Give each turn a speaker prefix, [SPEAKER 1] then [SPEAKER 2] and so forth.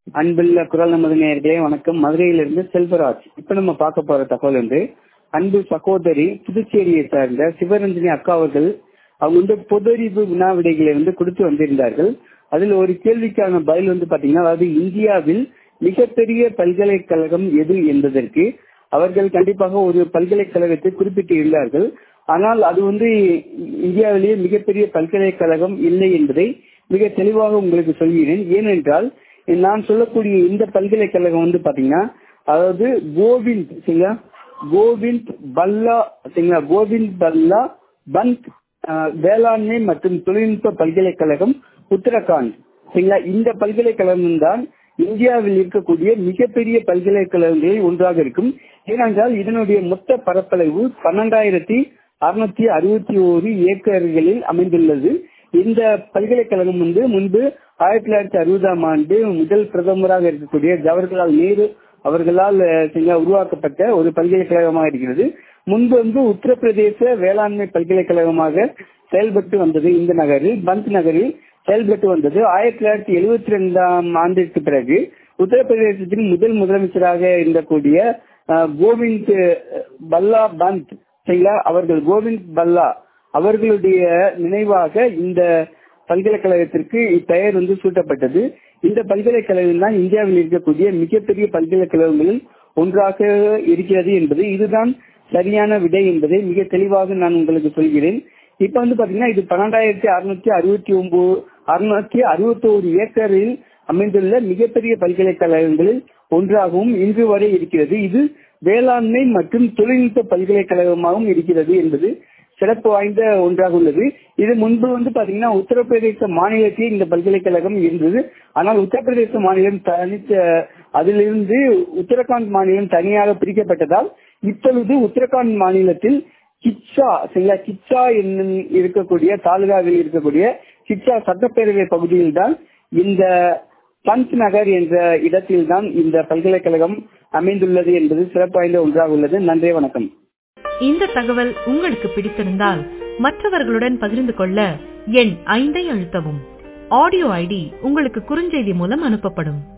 [SPEAKER 1] அன்புள்ள குரல் நமது நேயர்களே வணக்கம் மதுரையிலிருந்து செல்வராஜ் இப்ப நம்ம பார்க்க போற தகவல் வந்து அன்பு சகோதரி புதுச்சேரியை சார்ந்த சிவரஞ்சனி அக்கா அவர்கள் அவங்க வந்து பொதறிவு வினா விடைகளை வந்து கொடுத்து வந்திருந்தார்கள் அதில் ஒரு கேள்விக்கான பதில் வந்து பாத்தீங்கன்னா அதாவது இந்தியாவில் மிகப்பெரிய பல்கலைக்கழகம் எது என்பதற்கு அவர்கள் கண்டிப்பாக ஒரு பல்கலைக்கழகத்தை குறிப்பிட்டு இருந்தார்கள் ஆனால் அது வந்து இந்தியாவிலேயே மிகப்பெரிய பல்கலைக்கழகம் இல்லை என்பதை மிக தெளிவாக உங்களுக்கு சொல்கிறேன் ஏனென்றால் நான் சொல்லக்கூடிய இந்த பல்கலைக்கழகம் வந்து பாத்தீங்கன்னா அதாவது கோவிந்த் சரிங்களா கோவிந்த் பல்லா சரிங்களா கோவிந்த் பல்லா பந்த் வேளாண்மை மற்றும் தொழில்நுட்ப பல்கலைக்கழகம் உத்தரகாண்ட் சரிங்களா இந்த பல்கலைக்கழகம் தான் இந்தியாவில் இருக்கக்கூடிய மிகப்பெரிய பல்கலைக்கழகங்களில் ஒன்றாக இருக்கும் ஏனென்றால் இதனுடைய மொத்த பரப்பளவு பன்னெண்டாயிரத்தி அறுநூத்தி அறுபத்தி ஓரு ஏக்கர்களில் அமைந்துள்ளது இந்த பல்கலைக்கழகம் வந்து முன்பு ஆயிரத்தி தொள்ளாயிரத்தி அறுபதாம் ஆண்டு முதல் பிரதமராக இருக்கக்கூடிய ஜவஹர்லால் நேரு அவர்களால் உருவாக்கப்பட்ட ஒரு பல்கலைக்கழகமாக இருக்கிறது முன்பு வந்து உத்தரப்பிரதேச வேளாண்மை பல்கலைக்கழகமாக செயல்பட்டு வந்தது இந்த நகரில் பந்த் நகரில் செயல்பட்டு வந்தது ஆயிரத்தி தொள்ளாயிரத்தி எழுபத்தி ரெண்டாம் ஆண்டிற்கு பிறகு உத்தரப்பிரதேசத்தின் முதல் முதலமைச்சராக இருந்தக்கூடிய கோவிந்த் பல்லா பந்த் சரிங்களா அவர்கள் கோவிந்த் பல்லா அவர்களுடைய நினைவாக இந்த பல்கலைக்கழகத்திற்கு இப்பெயர் வந்து சூட்டப்பட்டது இந்த பல்கலைக்கழகம் தான் இந்தியாவில் இருக்கக்கூடிய மிகப்பெரிய பல்கலைக்கழகங்களில் ஒன்றாக இருக்கிறது என்பது இதுதான் சரியான விடை என்பதை மிக தெளிவாக நான் உங்களுக்கு சொல்கிறேன் இப்ப வந்து பாத்தீங்கன்னா இது பன்னெண்டாயிரத்தி அறுநூத்தி அறுபத்தி ஒன்பது அறுநூத்தி அறுபத்தி ஒரு ஏக்கரில் அமைந்துள்ள மிகப்பெரிய பல்கலைக்கழகங்களில் ஒன்றாகவும் இன்று வரை இருக்கிறது இது வேளாண்மை மற்றும் தொழில்நுட்ப பல்கலைக்கழகமாகவும் இருக்கிறது என்பது சிறப்பு வாய்ந்த ஒன்றாக உள்ளது இது முன்பு வந்து பாத்தீங்கன்னா உத்தரப்பிரதேச மாநிலத்தில் இந்த பல்கலைக்கழகம் இருந்தது ஆனால் உத்தரப்பிரதேச மாநிலம் தனித்த அதிலிருந்து உத்தரகாண்ட் மாநிலம் தனியாக பிரிக்கப்பட்டதால் இப்பொழுது உத்தரகாண்ட் மாநிலத்தில் கிச்சா சரிங்களா கிச்சா என்னும் இருக்கக்கூடிய தாலுகாவில் இருக்கக்கூடிய கிச்சா சட்டப்பேரவை பகுதியில் தான் இந்த பந்த் நகர் என்ற இடத்தில் தான் இந்த பல்கலைக்கழகம் அமைந்துள்ளது என்பது சிறப்பு வாய்ந்த ஒன்றாக உள்ளது நன்றி வணக்கம்
[SPEAKER 2] இந்த தகவல் உங்களுக்கு பிடித்திருந்தால் மற்றவர்களுடன் பகிர்ந்து கொள்ள எண் ஐந்தை அழுத்தவும் ஆடியோ ஐடி உங்களுக்கு குறுஞ்செய்தி மூலம் அனுப்பப்படும்